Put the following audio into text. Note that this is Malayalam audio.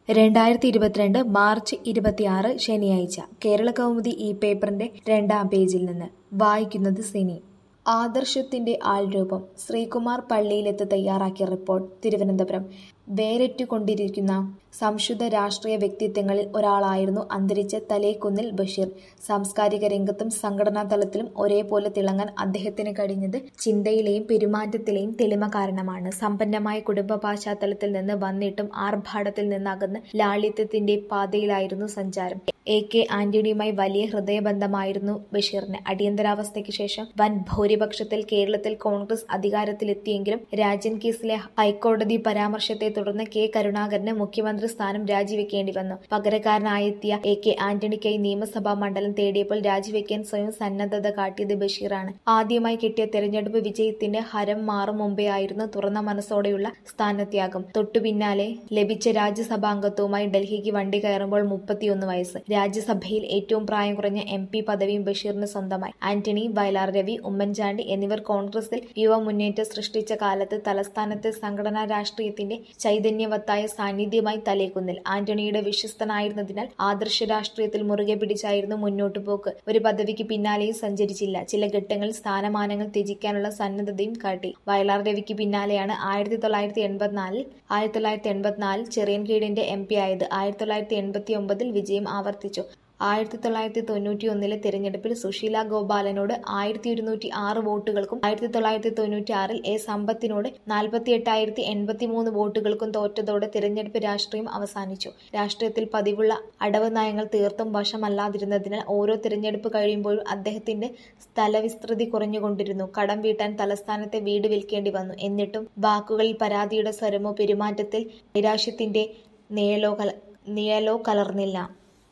രണ്ടായിരത്തി ഇരുപത്തിരണ്ട് മാർച്ച് ഇരുപത്തിയാറ് ശനിയാഴ്ച കേരള കൗമുദി ഈ പേപ്പറിന്റെ രണ്ടാം പേജിൽ നിന്ന് വായിക്കുന്നത് സിനി ആദർശത്തിന്റെ ആൾരൂപം ശ്രീകുമാർ പള്ളിയിലെത്ത് തയ്യാറാക്കിയ റിപ്പോർട്ട് തിരുവനന്തപുരം വേരറ്റുകൊണ്ടിരിക്കുന്ന സംശുദ്ധ രാഷ്ട്രീയ വ്യക്തിത്വങ്ങളിൽ ഒരാളായിരുന്നു അന്തരിച്ച തലേക്കുന്നിൽ ബഷീർ സാംസ്കാരിക രംഗത്തും സംഘടനാ തലത്തിലും ഒരേപോലെ തിളങ്ങാൻ അദ്ദേഹത്തിന് കഴിഞ്ഞത് ചിന്തയിലെയും പെരുമാറ്റത്തിലെയും തെളിമ കാരണമാണ് സമ്പന്നമായ കുടുംബ പശ്ചാത്തലത്തിൽ നിന്ന് വന്നിട്ടും ആർഭാടത്തിൽ നിന്നകന്ന് ലാളിത്യത്തിന്റെ പാതയിലായിരുന്നു സഞ്ചാരം എ കെ ആന്റണിയുമായി വലിയ ഹൃദയബന്ധമായിരുന്നു ബഷീറിന് അടിയന്തരാവസ്ഥയ്ക്ക് ശേഷം വൻ ഭൂരിപക്ഷത്തിൽ കേരളത്തിൽ കോൺഗ്രസ് അധികാരത്തിലെത്തിയെങ്കിലും രാജൻ കേസിലെ ഹൈക്കോടതി പരാമർശത്തെ തുടർന്ന് കെ കരുണാകരന് മുഖ്യമന്ത്രി സ്ഥാനം രാജിവെക്കേണ്ടി വന്നു പകരക്കാരനായെത്തിയ എ കെ ആന്റണിക്കായി നിയമസഭാ മണ്ഡലം തേടിയപ്പോൾ രാജിവെക്കാൻ സ്വയം സന്നദ്ധത കാട്ടിയത് ബഷീറാണ് ആദ്യമായി കിട്ടിയ തെരഞ്ഞെടുപ്പ് വിജയത്തിന്റെ ഹരം മാറും മുമ്പേ ആയിരുന്നു തുറന്ന മനസ്സോടെയുള്ള സ്ഥാനത്യാഗം തൊട്ടു പിന്നാലെ ലഭിച്ച രാജ്യസഭാംഗത്വവുമായി ഡൽഹിക്ക് വണ്ടി കയറുമ്പോൾ മുപ്പത്തിയൊന്ന് വയസ്സ് രാജ്യസഭയിൽ ഏറ്റവും പ്രായം കുറഞ്ഞ എം പി പദവിയും ബഷീറിന് സ്വന്തമായി ആന്റണി വയലാർ രവി ഉമ്മൻചാണ്ടി എന്നിവർ കോൺഗ്രസിൽ യുവ മുന്നേറ്റം സൃഷ്ടിച്ച കാലത്ത് തലസ്ഥാനത്തെ സംഘടനാ രാഷ്ട്രീയത്തിന്റെ ചൈതന്യവത്തായ സാന്നിധ്യമായി തലേക്കുന്നിൽ ആന്റണിയുടെ വിശ്വസ്തനായിരുന്നതിനാൽ ആദർശ രാഷ്ട്രീയത്തിൽ മുറുകെ പിടിച്ചായിരുന്നു മുന്നോട്ടു പോക്ക് ഒരു പദവിക്ക് പിന്നാലെയും സഞ്ചരിച്ചില്ല ചില ഘട്ടങ്ങളിൽ സ്ഥാനമാനങ്ങൾ ത്യജിക്കാനുള്ള സന്നദ്ധതയും കാട്ടി വയലാർ രവിക്ക് പിന്നാലെയാണ് ആയിരത്തി തൊള്ളായിരത്തി എൺപത്തിനാലിൽ ആയിരത്തി തൊള്ളായിരത്തി എൺപത്തിനാലിൽ ചെറിയൻകീടിന്റെ എം പി ആയത് ആയിരത്തി തൊള്ളായിരത്തി എൺപത്തി ഒമ്പതിൽ വിജയം ആവർത്തിച്ചു ആയിരത്തി തൊള്ളായിരത്തി തൊണ്ണൂറ്റി ഒന്നിലെ തെരഞ്ഞെടുപ്പിൽ സുശീല ഗോപാലനോട് ആയിരത്തി ഒരുന്നൂറ്റി ആറ് വോട്ടുകൾക്കും ആയിരത്തി തൊള്ളായിരത്തി തൊണ്ണൂറ്റി ആറിൽ എ സമ്പത്തിനോട് നാൽപ്പത്തി എട്ടായിരത്തി എൺപത്തി മൂന്ന് വോട്ടുകൾക്കും തോറ്റതോടെ തെരഞ്ഞെടുപ്പ് രാഷ്ട്രീയം അവസാനിച്ചു രാഷ്ട്രീയത്തിൽ പതിവുള്ള അടവ് നയങ്ങൾ തീർത്തും വശമല്ലാതിരുന്നതിനാൽ ഓരോ തെരഞ്ഞെടുപ്പ് കഴിയുമ്പോഴും അദ്ദേഹത്തിന്റെ സ്ഥലവിസ്തൃതി കുറഞ്ഞുകൊണ്ടിരുന്നു കടം വീട്ടാൻ തലസ്ഥാനത്തെ വീട് വിൽക്കേണ്ടി വന്നു എന്നിട്ടും വാക്കുകളിൽ പരാതിയുടെ സ്വരമോ പെരുമാറ്റത്തിൽ നൈരാശ്യത്തിന്റെ നിഴലോ കല നിഴലോ കലർന്നില്ല